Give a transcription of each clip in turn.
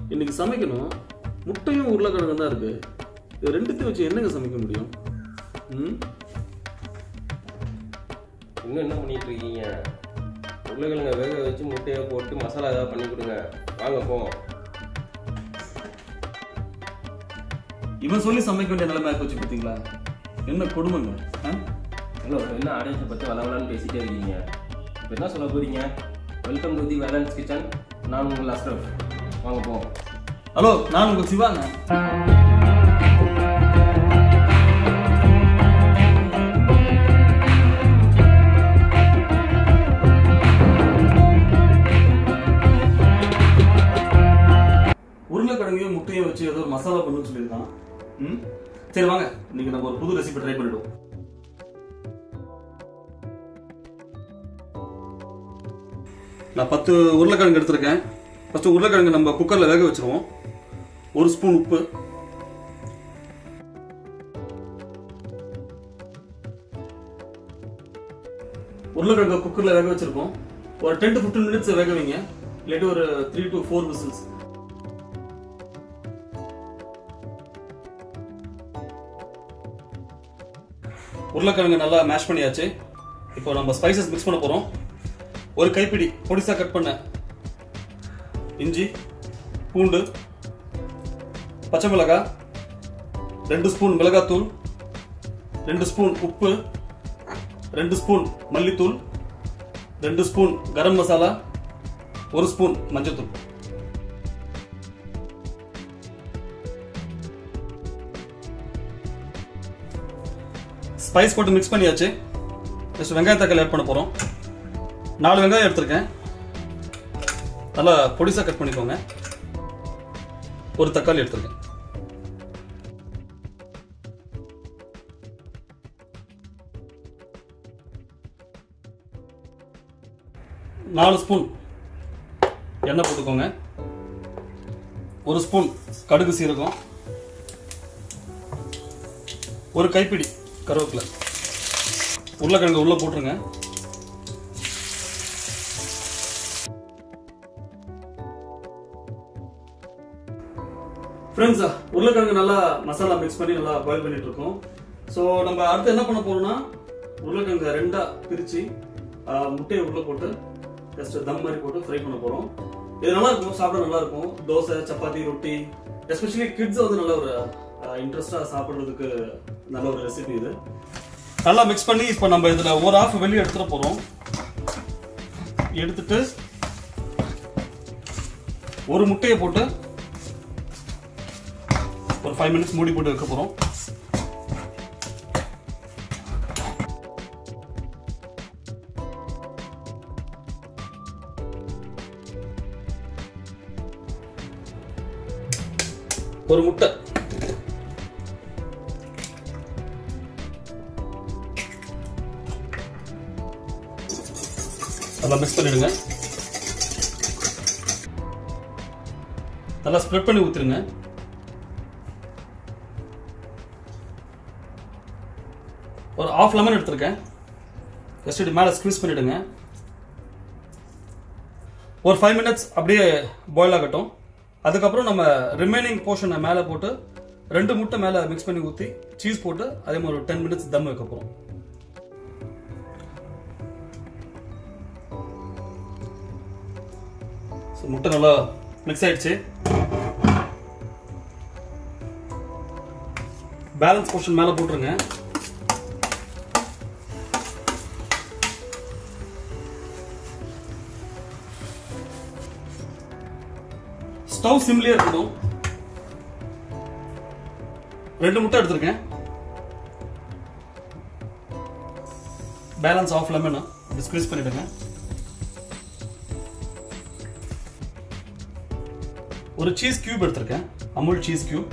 இன்னைக்கு சமைக்கணும் முட்டையும் உருளைக்கிழங்கு தான் இருக்கு இது ரெண்டுத்தையும் வச்சு என்னங்க சமைக்க முடியும் ம் இன்னும் என்ன பண்ணிட்டு இருக்கீங்க உருளைக்கிழங்க வேக வச்சு முட்டையை போட்டு மசாலா ஏதாவது பண்ணி கொடுங்க வாங்க போவோம் இவன் சொல்லி சமைக்க வேண்டிய நிலைமை போச்சு பார்த்தீங்களா என்ன கொடுமைங்க ஆ? ஹலோ என்ன ஆடியன்ஸை பற்றி வளவலான்னு பேசிட்டே இருக்கீங்க இப்போ என்ன சொல்ல போறீங்க welcome to the Velan's kitchen நான் உங்கள் அஸ்ரஃப் வாங்க போவோம் ஹலோ நான் உங்க சிவாங்க உருளைக்கிழங்கையும் முட்டையும் வச்சு ஏதோ ஒரு மசாலா பண்ணுன்னு சொல்லியிருக்கான் ம் சரி வாங்க இன்னைக்கு நம்ம ஒரு புது ரெசிபி ட்ரை பண்ணிடுவோம் நான் பத்து உருளைக்கிழங்கு எடுத்திருக்கேன் ஃபர்ஸ்ட் உருளைக்கிழங்கு நம்ம குக்கர்ல வேக வச்சிருவோம் ஒரு ஸ்பூன் உப்பு உருளைக்கிழங்கு குக்கர்ல வேக வச்சிருக்கோம் ஒரு டென் டு ஃபிஃப்டீன் மினிட்ஸ் வேக வைங்க இல்லாட்டி ஒரு த்ரீ டு ஃபோர் விசில்ஸ் உருளைக்கிழங்கு நல்லா மேஷ் பண்ணியாச்சு இப்போ நம்ம ஸ்பைசஸ் மிக்ஸ் பண்ண போறோம் ஒரு கைப்பிடி பொடிசா கட் பண்ண இஞ்சி பூண்டு பச்சை மிளகாய் ரெண்டு ஸ்பூன் மிளகாத்தூள் ரெண்டு ஸ்பூன் உப்பு ரெண்டு ஸ்பூன் மல்லித்தூள் ரெண்டு ஸ்பூன் கரம் மசாலா ஒரு ஸ்பூன் மஞ்சத்தூள் ஸ்பைஸ் போட்டு மிக்ஸ் பண்ணியாச்சு நெக்ஸ்ட் வெங்காயம் தக்காளி ஆட் பண்ண போறோம் நாலு வெங்காயம் எடுத்திருக்கேன் நல்லா பொடிசா கட் பண்ணிக்கோங்க ஒரு தக்காளி எடுத்திருக்கேன் நாலு ஸ்பூன் எண்ணெய் போட்டுக்கோங்க ஒரு ஸ்பூன் கடுகு சீரகம் ஒரு கைப்பிடி கருவேப்பிலை உருளைக்கிழங்கு உள்ள போட்டுருங்க ஃப்ரெண்ட்ஸ் உருளைக்கிழங்கு நல்லா மசாலா மிக்ஸ் பண்ணி நல்லா பாயில் பண்ணிட்டு இருக்கோம் ஸோ நம்ம அடுத்து என்ன பண்ண போறோம்னா உருளைக்கிழங்கு ரெண்டா பிரிச்சு ஆஹ், முட்டையை உள்ள போட்டு ஜஸ்ட் தம் மாதிரி போட்டு ஃப்ரை பண்ண போறோம் இது நல்லா இருக்கும் சாப்பிட நல்லா இருக்கும் தோசை சப்பாத்தி ரொட்டி எஸ்பெஷலி கிட்ஸ் வந்து நல்ல ஒரு இன்ட்ரெஸ்டா சாப்பிடுறதுக்கு நல்ல ஒரு ரெசிபி இது நல்லா மிக்ஸ் பண்ணி இப்போ நம்ம இதுல ஒரு ஆஃப் வெளியே எடுத்துட போறோம் எடுத்துட்டு ஒரு முட்டையை போட்டு ஒரு ஃபைவ் மினிட்ஸ் மூடி போட்டு வைக்க போறோம் ஒரு முட்டை நல்லா மிக்ஸ் பண்ணிடுங்க நல்லா ஸ்ப்ரெட் பண்ணி ஊத்துருங்க ஒரு ஆஃப் லெமன் எடுத்திருக்கேன் ஜஸ்ட் இது மேலே ஸ்க்வீஸ் பண்ணிடுங்க ஒரு ஃபைவ் மினிட்ஸ் அப்படியே பாயில் ஆகட்டும் அதுக்கப்புறம் நம்ம ரிமைனிங் போர்ஷனை மேலே போட்டு ரெண்டு முட்டை மேலே மிக்ஸ் பண்ணி ஊற்றி சீஸ் போட்டு அதே மாதிரி ஒரு டென் மினிட்ஸ் தம் வைக்க போகிறோம் ஸோ முட்டை நல்லா மிக்ஸ் ஆயிடுச்சு பேலன்ஸ் போர்ஷன் மேலே போட்டுருங்க ஸ்டவ் சிம்லயே இருக்கணும் ரெண்டு முட்டை எடுத்திருக்கேன் பேலன்ஸ் ஆஃப் லெமன் ஸ்குவீஸ் பண்ணிடுங்க ஒரு சீஸ் கியூப் எடுத்திருக்கேன் Amul cheese cube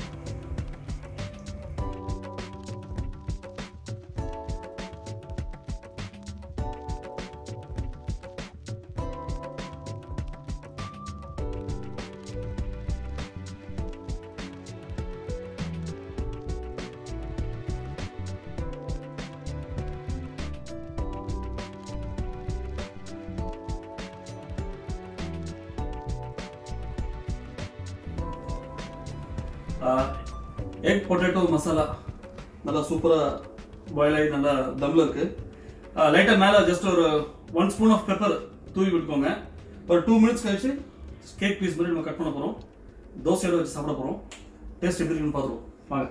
egg potato masala நல்லா சூப்பராக பாயில் ஆகி நல்லா தம்ல இருக்கு லைட்டாக மேலே ஜஸ்ட் ஒரு ஒன் ஸ்பூன் ஆஃப் பெப்பர் தூவி விட்டுக்கோங்க ஒரு டூ மினிட்ஸ் கழிச்சு கேக் பீஸ் மாதிரி நம்ம கட் பண்ண போகிறோம் தோசையோட வச்சு சாப்பிட போகிறோம் டேஸ்ட் எப்படி இருக்குன்னு பார்த்துருவோம் வாங்க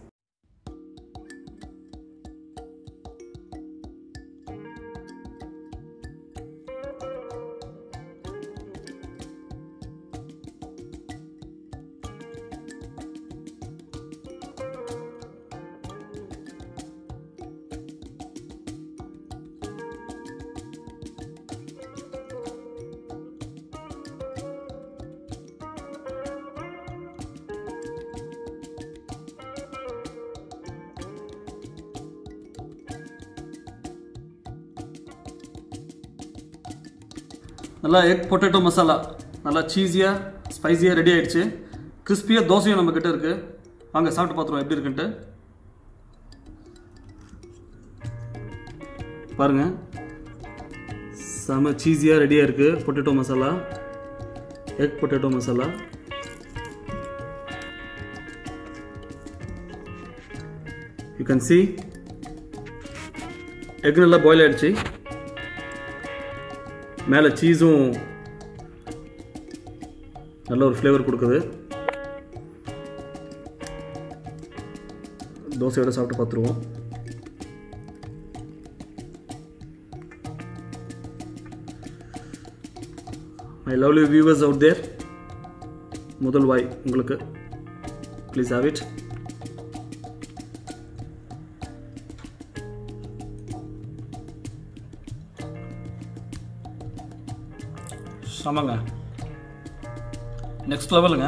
நல்லா எக் பொட்டேட்டோ மசாலா நல்லா சீஸியாக ஸ்பைசியாக ரெடி ஆயிடுச்சு கிறிஸ்பியாக தோசையும் நம்ம கிட்ட இருக்கு வாங்க சாப்பிட்டு பார்த்துருவோம் எப்படி இருக்குன்ட்டு பாருங்க செம சீஸியாக ரெடியாக இருக்கு potato masala egg potato masala you can see egg நல்லா பாயில் ஆயிடுச்சு மேலே சீஸும் நல்ல ஒரு ஃப்ளேவர் கொடுக்குது தோசையோட சாப்பிட்டு பார்த்துருவோம் my lovely viewers out there முதல் வாய் உங்களுக்கு ப்ளீஸ் ஹாவ் இட் ஆமாங்க நெக்ஸ்ட் லெவலுங்க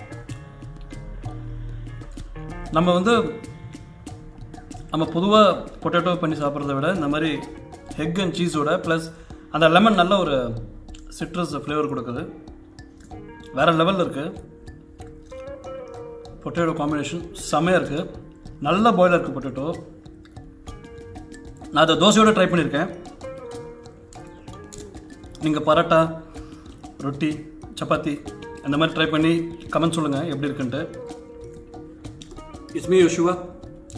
நம்ம வந்து நம்ம பொதுவாக பொட்டேட்டோ பண்ணி சாப்பிட்றத விட இந்த மாதிரி எக் அண்ட் சீஸோட ப்ளஸ் அந்த லெமன் நல்ல ஒரு சிட்ரஸ் ஃப்ளேவர் கொடுக்குது வேறு லெவலில் இருக்குது பொட்டேட்டோ காம்பினேஷன் செமையாக இருக்குது நல்ல பாயிலாக இருக்குது பொட்டேட்டோ நான் அதை தோசையோட ட்ரை பண்ணியிருக்கேன் நீங்கள் பரோட்டா ரொட்டி சப்பாத்தி அந்த மாதிரி ட்ரை பண்ணி கமெண்ட் சொல்லுங்கள் எப்படி இருக்குன்ட்டு it's me Joshua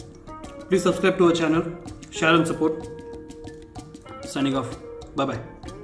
please subscribe to our channel share and support signing off bye bye